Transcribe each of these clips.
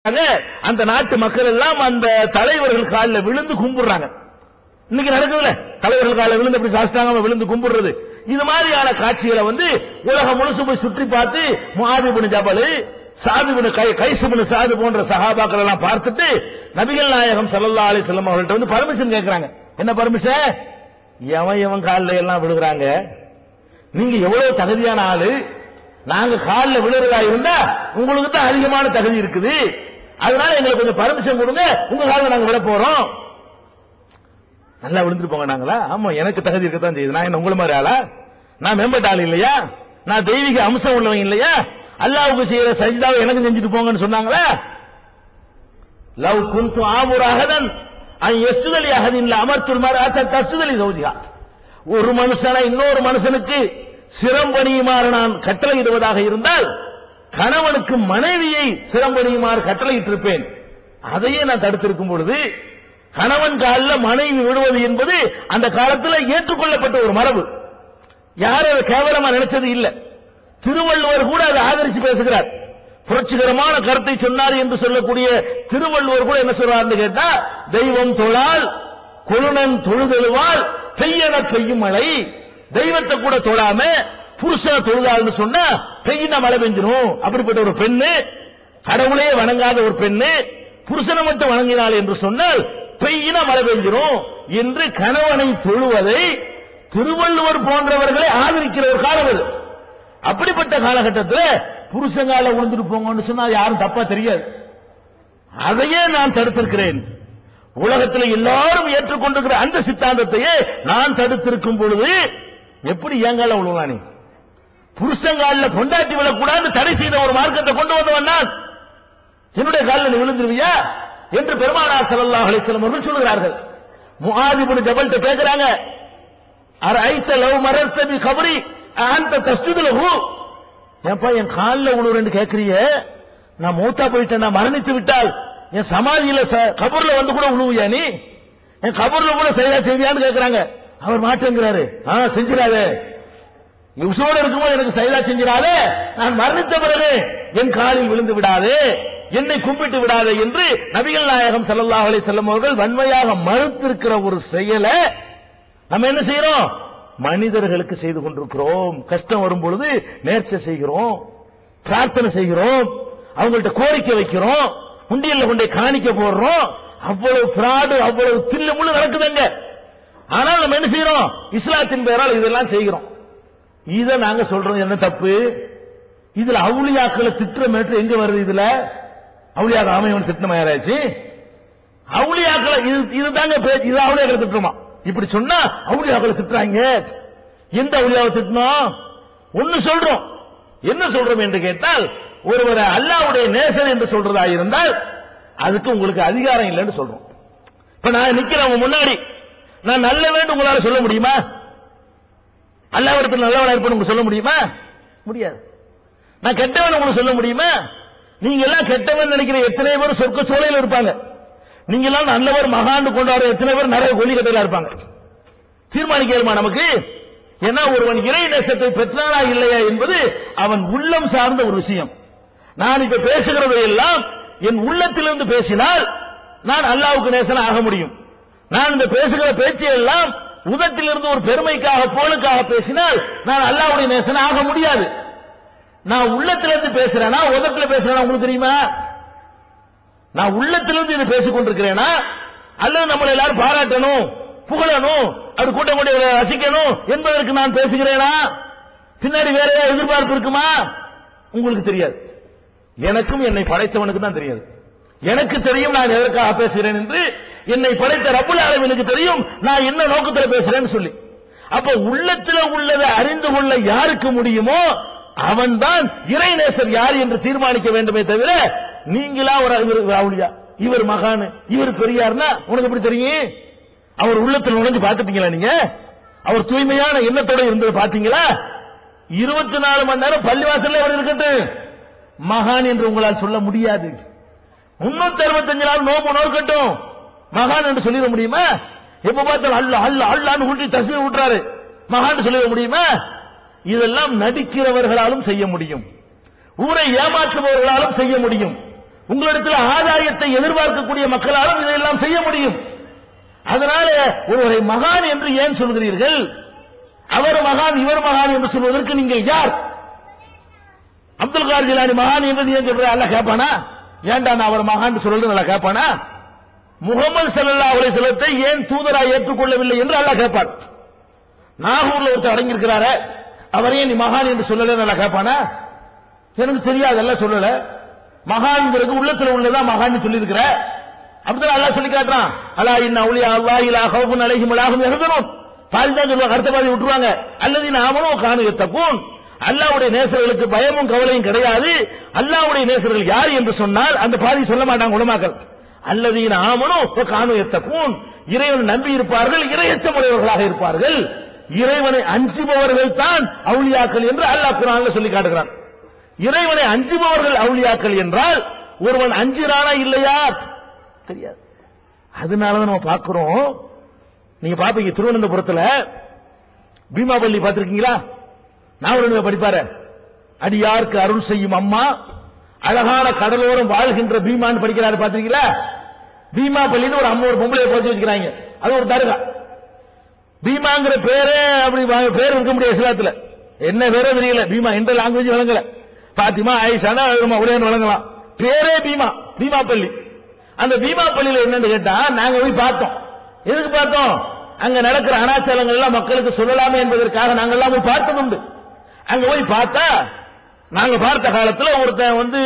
அந்த நாட்டு மக்கள் எல்லாம் அந்த தலைவர்கள் காலில் விழுந்து கும்பிடுறாங்க இன்னைக்கு நடக்குதுல தலைவர்கள் காலில் விழுந்து அப்படி சாஸ்தாங்க விழுந்து கும்பிடுறது இது மாதிரியான காட்சிகளை வந்து உலகம் முழுசு போய் சுற்றி பார்த்து முஹாபிபின் ஜபல் சாதிபின் கை கைசுபின் சாது போன்ற சஹாபாக்கள் எல்லாம் பார்த்துட்டு நபிகள் நாயகம் ஸல்லல்லாஹு அலைஹி வஸல்லம் அவர்கள்ட்ட வந்து பர்மிஷன் கேட்கறாங்க என்ன பர்மிஷன் எவன் எவன் காலில் எல்லாம் விழுகிறாங்க நீங்க எவ்வளவு தகுதியான ஆளு நாங்க காலில் விழுறதா இருந்தா உங்களுக்கு தான் அதிகமான தகுதி இருக்குது அதனால எங்களுக்கு கொஞ்சம் பர்மிஷன் கொடுங்க உங்க காலில் நாங்க விட போறோம் நல்லா விழுந்துட்டு போங்க நாங்களா ஆமா எனக்கு தகுதி இருக்கத்தான் செய்யுது நான் என்ன உங்கள மாதிரி ஆளா நான் மேம்பட்ட ஆள் இல்லையா நான் தெய்வீக அம்சம் உள்ளவன் இல்லையா அல்லாவுக்கு செய்யற சஜிதாவை எனக்கு செஞ்சுட்டு போங்கன்னு சொன்னாங்களா லவ் குந்து ஆமுராகதன் அன் எஸ்துதலி அகதின் அமர்த்துல் மாதிரி தஸ்துதலி சௌதியா ஒரு மனுஷனை இன்னொரு மனுஷனுக்கு சிரம்பணியுமாறு நான் கட்டளையிடுவதாக இருந்தால் கணவனுக்கு மனைவியை சிரம்பணியுமாறு கட்டளையிட்டிருப்பேன் அதையே நான் தடுத்திருக்கும் பொழுது கணவன் காலில் மனைவி விடுவது என்பது அந்த காலத்தில் ஏற்றுக்கொள்ளப்பட்ட ஒரு மரபு யாரும் அதை கேவலமா நினைச்சது இல்ல திருவள்ளுவர் கூட அதை ஆதரிச்சு பேசுகிறார் புரட்சிகரமான கருத்தை சொன்னார் என்று சொல்லக்கூடிய திருவள்ளுவர் கூட என்ன சொல்றாருன்னு கேட்டா தெய்வம் தொழால் கொழுனன் தொழுதெழுவால் பெய்யன பெய்யும் மழை தெய்வத்தை கூட தொழாம புருஷனை தொழுதாள்னு சொன்னா பெய்யின மழை பெஞ்சிரும் அப்படிப்பட்ட ஒரு பெண்ணு கடவுளே வணங்காத ஒரு பெண்ணு புருஷனை மட்டும் வணங்கினாள் என்று சொன்னால் பெய்யின மழை பெஞ்சிரும் என்று கணவனை தொழுவதை திருவள்ளுவர் போன்றவர்களை ஆதரிக்கிற ஒரு காலம் அது அப்படிப்பட்ட காலகட்டத்தில் புருஷங்கால விழுந்துட்டு போங்கன்னு சொன்னா யாரும் தப்பா தெரியாது அதையே நான் தடுத்திருக்கிறேன் உலகத்தில் எல்லாரும் ஏற்றுக்கொண்டிருக்கிற அந்த சித்தாந்தத்தையே நான் தடுத்திருக்கும் பொழுது எப்படி ஏங்கால விழுவானே புருஷங்கால கொண்டாட்டி விழக்கூடாது தடை செய்த ஒரு மார்க்கத்தை கொண்டு வந்தவன் நான் என்னுடைய காலில் நீ விழுந்துருவியா என்று பெருமானார் ஸல்லல்லாஹு அலைஹி வஸல்லம் அவர்கள் சொல்கிறார்கள் முஆதி இப்னு ஜபல்ட்ட கேக்குறாங்க அரைத்த லவ் மரத்த பி கபரி அந்த தஸ்ஜுது லஹு ஏன்பா என் காலில் விழுறேன்னு கேக்குறிய நான் மூத்தா போயிட்டேன் நான் மரணித்து விட்டால் என் சமாதியில ச- கபர்ல வந்து கூட விழுவியா நீ என் கபர்ல கூட சரியா செய்வியான்னு கேக்குறாங்க அவர் மாட்டேங்கிறாரு ஆ செஞ்சிடாதே உசோட இருக்கும்போது எனக்கு சைதா செஞ்சிடாதே நான் மரணித்த பிறகு என் காலில் விழுந்து விடாதே என்னை கும்பிட்டு விடாதே என்று நபிகள் நாயகம் ஸல்லல்லாஹு அலைஹி வஸல்லம் அவர்கள் வன்மையாக மறுத்திருக்கிற ஒரு செயலை நம்ம என்ன செய்யறோம் மனிதர்களுக்கு செய்து கொண்டிருக்கிறோம் கஷ்டம் வரும் பொழுது நேர்ச்சை செய்கிறோம் பிரார்த்தனை செய்கிறோம் அவங்கள்ட்ட கோரிக்கை வைக்கிறோம் உண்டியல்ல கொண்டே காணிக்க போடுறோம் அவ்வளவு பிராடு அவ்வளவு தில்லு முள்ளு நடக்குதுங்க ஆனால் நம்ம என்ன செய்யறோம் இஸ்லாத்தின் பெயரால் இதெல்லாம் செய்கிறோம் இத நாங்க சொல்றோம் என்ன தப்பு இதுல அவுளியாக்களை திட்டுற மேட்ரு எங்க வருது இதுல அவுளியாக அமைவன் திட்டின யாராச்சு அவுளியாக்களை இது இதுதாங்க பேச்சு இது அவுளியாக்களை திட்டுமா இப்படி சொன்னா அவுளியாக்களை திட்டுறாங்க எந்த அவுளியாவை திட்டணும் ஒன்னு சொல்றோம் என்ன சொல்றோம் என்று கேட்டால் ஒருவரை அல்லாவுடைய நேசர் என்று சொல்றதா இருந்தால் அதுக்கு உங்களுக்கு அதிகாரம் இல்லைன்னு சொல்றோம் இப்ப நான் நிக்கிறேன் உங்க முன்னாடி நான் நல்ல வேண்டும் உங்களால சொல்ல முடியுமா அல்லாவிடத்தில் நல்லவனா இருப்பேன் உங்களுக்கு சொல்ல முடியுமா முடியாது நான் கெட்டவன் உங்களுக்கு சொல்ல முடியுமா நீங்க எல்லாம் கெட்டவன் நினைக்கிற எத்தனை பேர் சொர்க்க சோலையில் இருப்பாங்க நீங்க எல்லாம் நல்லவர் மகாண்டு கொண்டாடுற எத்தனை பேர் நிறைய கொல்லிக்கட்டையில இருப்பாங்க தீர்மானிக்கலுமா நமக்கு ஏன்னா ஒருவன் இறை நேசத்தை பெற்றானா இல்லையா என்பது அவன் உள்ளம் சார்ந்த ஒரு விஷயம் நான் இப்ப பேசுகிறதை எல்லாம் என் உள்ளத்திலிருந்து பேசினால் நான் அல்லாவுக்கு நேசன் ஆக முடியும் நான் இந்த பேசுகிற பேச்சை எல்லாம் உதட்டிலிருந்து ஒரு பெருமைக்காக போலுக்காக பேசினால் நான் அல்லாவுடைய நேசன் ஆக முடியாது நான் உள்ளத்திலிருந்து பேசுறேனா உதட்டுல பேசுறேனா உங்களுக்கு தெரியுமா நான் உள்ளத்திலிருந்து இதை பேசிக் கொண்டிருக்கிறேனா அல்லது நம்மளை எல்லாரும் பாராட்டணும் புகழணும் அப்படி கூட்டம் கூட்டி ரசிக்கணும் என்பதற்கு நான் பேசுகிறேனா பின்னாடி வேற ஏதாவது எதிர்பார்ப்பு இருக்குமா உங்களுக்கு தெரியாது எனக்கும் என்னை படைத்தவனுக்கு தான் தெரியாது எனக்கு தெரியும் நான் எதற்காக பேசுகிறேன் என்று என்னை படைத்த ரப்புல் ஆலமீனுக்கு தெரியும் நான் என்ன நோக்கத்தில் பேசுறேன்னு சொல்லி அப்ப உள்ளத்துல உள்ளதை அறிந்து கொள்ள யாருக்கு முடியுமோ அவன்தான் இறைநேசர் யார் என்று தீர்மானிக்க வேண்டுமே தவிர நீங்களா ஒரு இவர் அவுளியா இவர் மகான் இவர் பெரியார்னா உனக்கு எப்படி தெரியும் அவர் உள்ளத்தில் நுழைஞ்சு பார்த்துட்டீங்களா நீங்க அவர் தூய்மையான எண்ணத்தோட இருந்தது பாத்தீங்களா இருபத்தி நாலு மணி நேரம் பள்ளிவாசல்ல அவர் இருக்கட்டும் மகான் என்று உங்களால் சொல்ல முடியாது முன்னூத்தி அறுபத்தஞ்சு நாள் நோம்பு நோக்கட்டும் மகான் என்று சொல்லிட முடியுமா எப்ப பார்த்தாலும் அல்ல அல்ல அல்லான்னு ஊட்டி தஸ்மீர் விட்டுறாரு மகான் சொல்லிட முடியுமா இதெல்லாம் நடிக்கிறவர்களாலும் செய்ய முடியும் ஊரை ஏமாற்றுபவர்களாலும் செய்ய முடியும் உங்களிடத்தில் ஆதாயத்தை எதிர்பார்க்கக்கூடிய மக்களாலும் இதையெல்லாம் செய்ய முடியும் அதனால ஒருவரை மகான் என்று ஏன் சொல்கிறீர்கள் அவர் மகான் இவர் மகான் என்று சொல்வதற்கு நீங்கள் யார் அப்துல் கார் ஜிலானி மகான் என்று நீ ஏன் சொல்ற அல்ல கேட்பானா ஏன்டா நான் அவர் மகான் சொல்றது நல்லா கேட்பானா முகமது ஸல்லல்லாஹு அலைஹி வஸல்லத்தை ஏன் தூதராய் ஏற்றுக்கொள்ளவில்லை என்று அல்லாஹ் கேட்பார் நாகூர்ல ஒருத்தர் அடங்கியிருக்கிறாரே அவரையே நீ மகான் என்று சொல்லல நல்லா கேட்பானா எனக்கு தெரியாது எல்லாம் சொல்லல மகான்ங்கிறது உள்ளத்துல உள்ளதா மகான் சொல்லி இருக்கிற அப்படிதான் அல்லாஹ் சொல்லி காட்டுறான் அலா இன்ன அவுலியா அல்லாஹ் இலா ஹவுஃபுன் அலைஹிம் வலாஹும் யஹ்சனூன் பாதி தான் சொல்லுவாங்க அடுத்த பாதி விட்டுருவாங்க அல்லது நாமனும் காணு எத்தக்கூன் அல்லாஹ்வுடைய நேசர்களுக்கு பயமும் கவலையும் கிடையாது அல்லாஹ்வுடைய நேசர்கள் யார் என்று சொன்னால் அந்த பாதி சொல்ல மாட்டாங்க உலமாக்கள் அல்லதீன ஆமனும் காணு எத்தக்கூன் இறைவன் நம்பி இருப்பார்கள் இறையச்சமுடையவர்களாக இருப்பார்கள் இறைவனை அஞ்சுபவர்கள் தான் அவுலியாக்கள் என்று அல்லாஹ் குரான்ல சொல்லி காட்டுகிறான் இறைவனை அஞ்சுபவர்கள் அவுலியாக்கள் என்றால் ஒருவன் அஞ்சுறானா இல்லையா தெரியாது அதனாலதான் நம்ம பார்க்கிறோம் நீங்க பாப்பீங்க திருவனந்தபுரத்துல பீமாபள்ளி பார்த்திருக்கீங்களா நான் படிப்பாரு அடியாருக்கு அருள் செய்யும் அம்மா அழகான கடலோரம் வாழ்கின்ற பீமான்னு படிக்கிறாரு பாத்திருக்கீங்களா பீமா பள்ளின்னு ஒரு அம்மா ஒரு பொம்பளை போச்சு வச்சுக்கிறாங்க அது ஒரு தர்கா பீமாங்கிற பேரே அப்படி வா- பேர் இருக்க முடியாது இஸ்லாத்துல என்ன பேரே தெரியல பீமா எந்த லாங்குவேஜ் வழங்கல பாத்திமா ஆயிஷானா ஒரே வழங்கலாம் பேரே பீமா பீமா பள்ளி அந்த பீமா பள்ளியில என்னன்னு கேட்டா நாங்க போய் பார்த்தோம் எதுக்கு பார்த்தோம் அங்க நடக்கிற அனாச்சாரங்கள் எல்லாம் மக்களுக்கு சொல்லலாமே என்பதற்காக நாங்க எல்லாம் போய் பார்த்தது உண்டு அங்க போய் பார்த்தா நாங்க பார்த்த காலத்துல ஒருத்தன் வந்து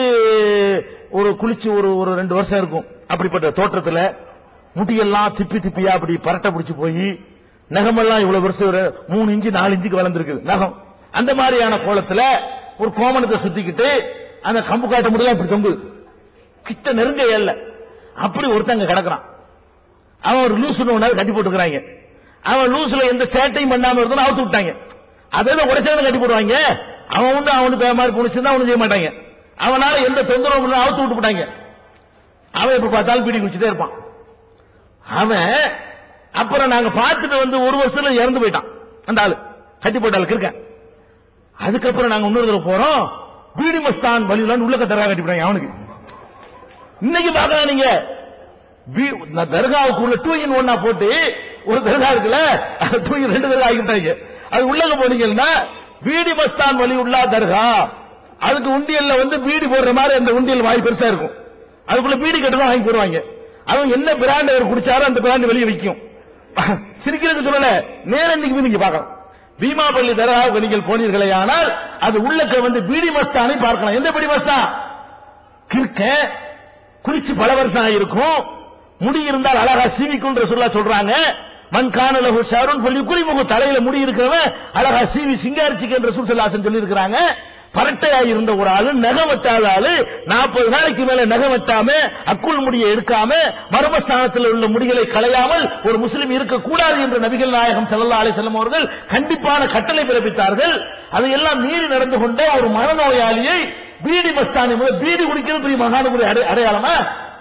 ஒரு குளிச்சு ஒரு ஒரு ரெண்டு வருஷம் இருக்கும் அப்படிப்பட்ட தோற்றத்துல முடியெல்லாம் திப்பி திப்பியா அப்படி பரட்டை பிடிச்சு போய் நகமெல்லாம் இவ்வளவு வருஷம் ஒரு மூணு இன்ச்சு நாலு இன்ச்சுக்கு வளர்ந்துருக்குது நகம் அந்த மாதிரியான கோலத்துல ஒரு கோமணத்தை சுத்திக்கிட்டு அந்த கம்பு காட்டு முடியல இப்படி தொங்குது கிட்ட நெருங்க ஏல்ல அப்படி ஒருத்தங்க கிடக்குறான் அவன் ஒரு லூசு ஒன்னாவது கட்டி போட்டுக்கிறாங்க அவன் லூசுல எந்த சேட்டையும் பண்ணாம இருந்தாலும் அவுத்து விட்டாங்க அதை உடைச்சாலும் கட்டி போடுவாங்க அவன் உண்டு அவனுக்கு மாதிரி புடிச்சிருந்தா அவனு செய்ய மாட்டாங்க அவனால எந்த தொந்தரவும் இல்லை அவுத்து விட்டு போட்டாங்க அவன் எப்ப பார்த்தாலும் பீடி குடிச்சிட்டே இருப்பான் அவன் அப்புறம் நாங்க பார்த்துட்டு வந்து ஒரு வருஷத்துல இறந்து போயிட்டான் அந்த ஆளு கட்டி போட்டாளுக்கு இருக்கேன் அதுக்கப்புறம் நாங்க இன்னொரு தடவை போறோம் பீடி மஸ்தான் வழியிலான்னு உள்ள தரகா கட்டி போட்டாங்க அவனுக்கு இன்னைக்கு பார்க்கலாம் நீங்க பீ- நான் தர்காவுக்கு உள்ள டூ இன் ஒன்னா போட்டு ஒரு தர்கா இருக்குல்ல அது டூ இன் ரெண்டு தர்கா ஆகிட்டாங்க அது உள்ளக போனீங்கன்னா பீடி மஸ்தான் வழி உள்ள தர்கா அதுக்கு உண்டியல்ல வந்து பீடி போடுற மாதிரி அந்த உண்டியல் வாய் பெருசா இருக்கும் அதுக்குள்ள பீடி கட்டு வாங்கி போடுவாங்க அவன் என்ன பிராண்ட் அவர் குடிச்சாரோ அந்த பிராண்ட் வெளியே விற்கும் சிரிக்கிறதுக்கு சொல்லல நேரண்டிக்கு போய் நீங்க பார்க்கலாம் பீமாபள்ளி தர்காவுக்கு நீங்கள் போனீர்களே ஆனால் அது உள்ளக்க வந்து பீடி மஸ்தானை பார்க்கலாம் எந்த பீடி மஸ்தான் கிறுக்க குளிச்சு பல வருஷம் ஆயிருக்கும் முடி இருந்தால் அழகா சீவிக்குன்ற சொல்ல சொல்றாங்க மண் காணலகு ஷாருன் சொல்லி குறிமுக தலையில முடி இருக்கிறவன் அழகா சீவி சிங்காரிச்சிக்கு என்ற சுல்சலாசன் சொல்லி இருக்கிறாங்க பரட்டையா இருந்த ஒரு ஆளு நகம் வெட்டாத ஆளு நாற்பது நாளைக்கு மேல நகம் வெட்டாம அக்குள் முடியை எடுக்காம மர்மஸ்தானத்தில் உள்ள முடிகளை களையாமல் ஒரு முஸ்லிம் இருக்கக்கூடாது என்று நபிகள் நாயகம் ஸல்லல்லாஹு அலைஹி வஸல்லம் அவர்கள் கண்டிப்பான கட்டளை பிறப்பித்தார்கள் அதையெல்லாம் மீறி நடந்து கொண்ட ஒரு மனநோயாளியை பீடி மஸ்தானி முதல் பீடி குடிக்கிறது பெரிய மகானுடைய அடை- அடையாளமா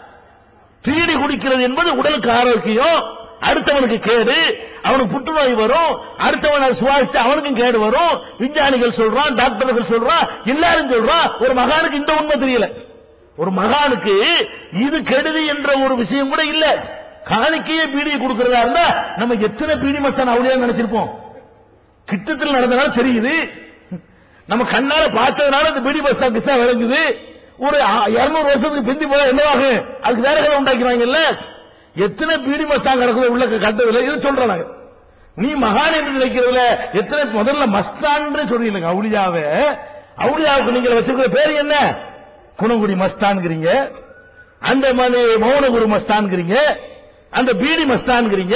பீடி குடிக்கிறது என்பது உடலுக்கு ஆரோக்கியம் அடுத்தவனுக்கு கேடு அவனுக்கு புற்றுநோய் வரும் அடுத்தவன் அதை சுவாசிச்சு அவனுக்கும் கேடு வரும் விஞ்ஞானிகள் சொல்றான் டாக்டர்கள் சொல்றான் எல்லாரும் சொல்றான் ஒரு மகானுக்கு இந்த உண்மை தெரியல ஒரு மகானுக்கு இது கெடுதி என்ற ஒரு விஷயம் கூட இல்ல காணிக்கையே பீடியை கொடுக்கிறதா இருந்தா நம்ம எத்தனை பீடி மஸ்தான் அவளியா நினைச்சிருப்போம் கிட்டத்தில் நடந்தனால தெரியுது நம்ம கண்ணால பார்த்ததுனால இந்த பீடி பஸ் தான் கிசா விளங்குது ஒரு இருநூறு வருஷத்துக்கு பிந்தி போல என்னவாகும் அதுக்கு வேற கதை உண்டாக்கிறாங்கல்ல எத்தனை பீடி பஸ் தான் கிடக்குது உள்ள கட்டதில்லை இது சொல்றோம் நாங்க நீ மகான் என்று நினைக்கிறதுல எத்தனை முதல்ல மஸ்தான் சொல்றீங்க அவுளியாவை அவுளியாவுக்கு நீங்க வச்சிருக்கிற பேர் என்ன குணங்குடி மஸ்தான்ங்கிறீங்க அந்த மாதிரி மௌனகுரு மஸ்தான்ங்கிறீங்க அந்த பீடி மஸ்தான்ங்கிறீங்க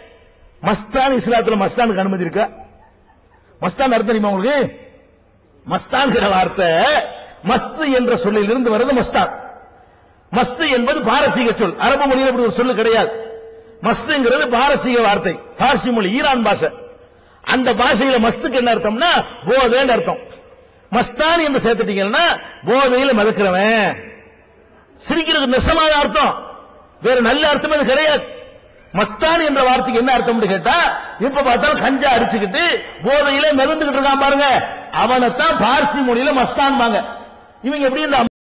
மஸ்தான் இஸ்லாத்துல மஸ்தானுக்கு அனுமதி இருக்கா மஸ்தான் அர்த்தம் தெரியுமா உங்களுக்கு மஸ்தான்கிற வார்த்தை மஸ்து என்ற சொல்லிலிருந்து வருது மஸ்தான் மஸ்து என்பது பாரசீக சொல் அரபு மொழியில் அப்படி ஒரு சொல்லு கிடையாது மஸ்துங்கிறது பாரசீக வார்த்தை பார்சி மொழி ஈரான் பாஷை அந்த பாஷையில மஸ்துக்கு என்ன அர்த்தம்னா போதைன்னு அர்த்தம் மஸ்தான் என்று சேர்த்துட்டீங்கன்னா போதையில மதக்கிறவன் சிரிக்கிறது நெசமான அர்த்தம் வேற நல்ல அர்த்தம் அது கிடையாது மஸ்தான் என்ற வார்த்தைக்கு என்ன அர்த்தம்னு கேட்டா இப்ப பார்த்தாலும் கஞ்சா அடிச்சுக்கிட்டு போதையில மிதந்துகிட்டு இருக்கான் பாருங்க அவனைத்தான் பார்சி மொழியில மஸ்தான் இவங்க எப்படி இந்த